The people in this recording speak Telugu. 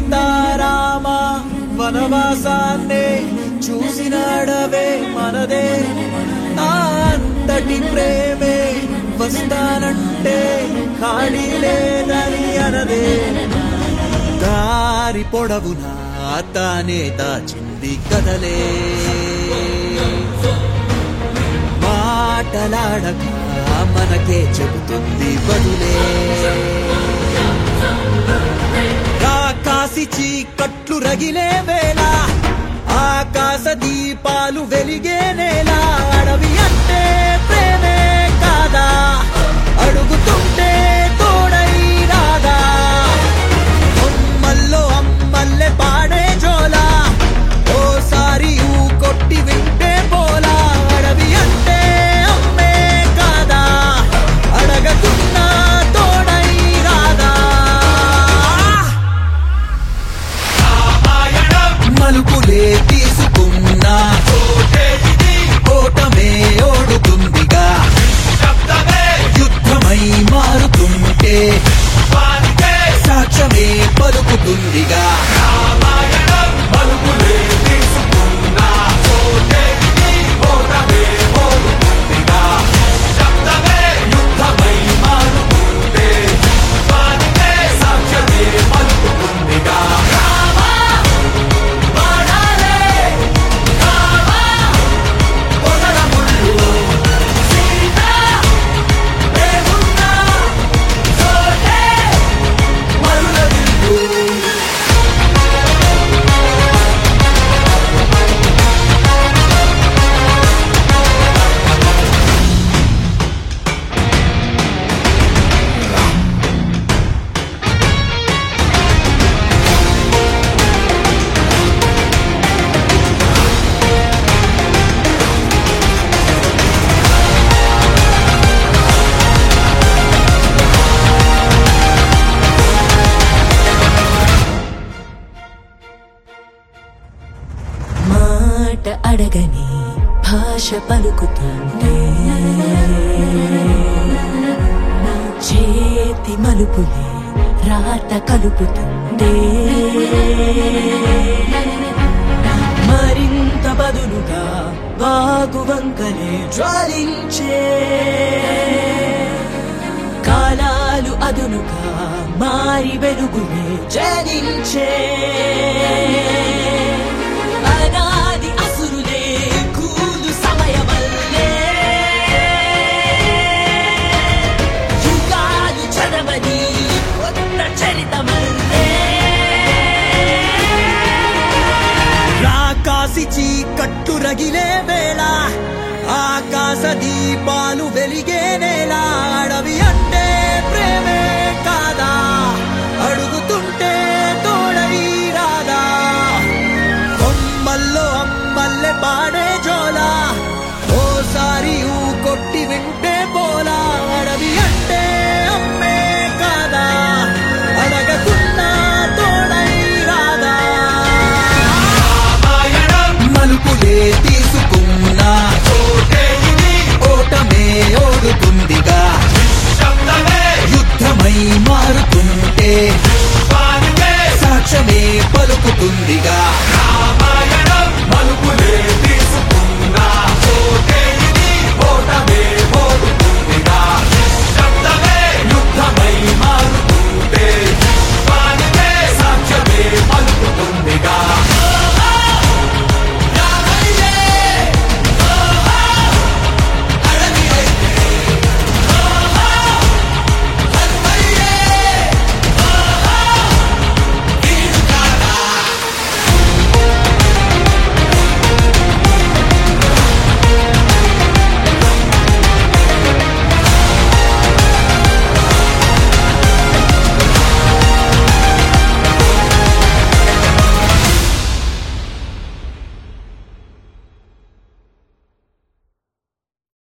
సీతారామ వనవాసాన్నే చూసినాడవే మనదే ఆ అంతటి ప్రేమే వస్తానంటే ఖాళీ లేదని అనదే దారి పొడవునా తానే దాచింది కదలే మాటలాడక మనకే చెబుతుంది బదులే కాసి చీకట్లు రగిలే వేళ ఆకాశ దీపాలు వెలిగే నేల అడవి అంటే ప్రేమే కాదా అడుగుతుంటే తోడై రాదా అమ్మల్లో అమ్మల్లే పాడే జోలా ఓసారి ఊ కొట్టి వింటే పోలా అడవి అంటే అమ్మే కాదా అడగకున్నా తోడై రాదా మలుపులే తీసుకున్నా ఓటమే ఓడుతుందిగా యుద్ధమై మారుతుంటే సాక్ష్యమే పలుకుతుందిగా మాట అడగని భాష పలుకుతుండే చేతి మలుపులే రాత కలుపుతుండే మరింత బదులుగా బాగు వంకలే జ్వాలించే కాలాలు అదునుగా మారి వెలుగులే జనించే అనాది అసురులే కూలు సమయమల్లే యుగాలు చదవని కొత్త చరితమల్లే రాకాసి చీకట్లు రగిలే వేళ ఆకాశ దీపాలు వెలిగే నేల అడవి అంటే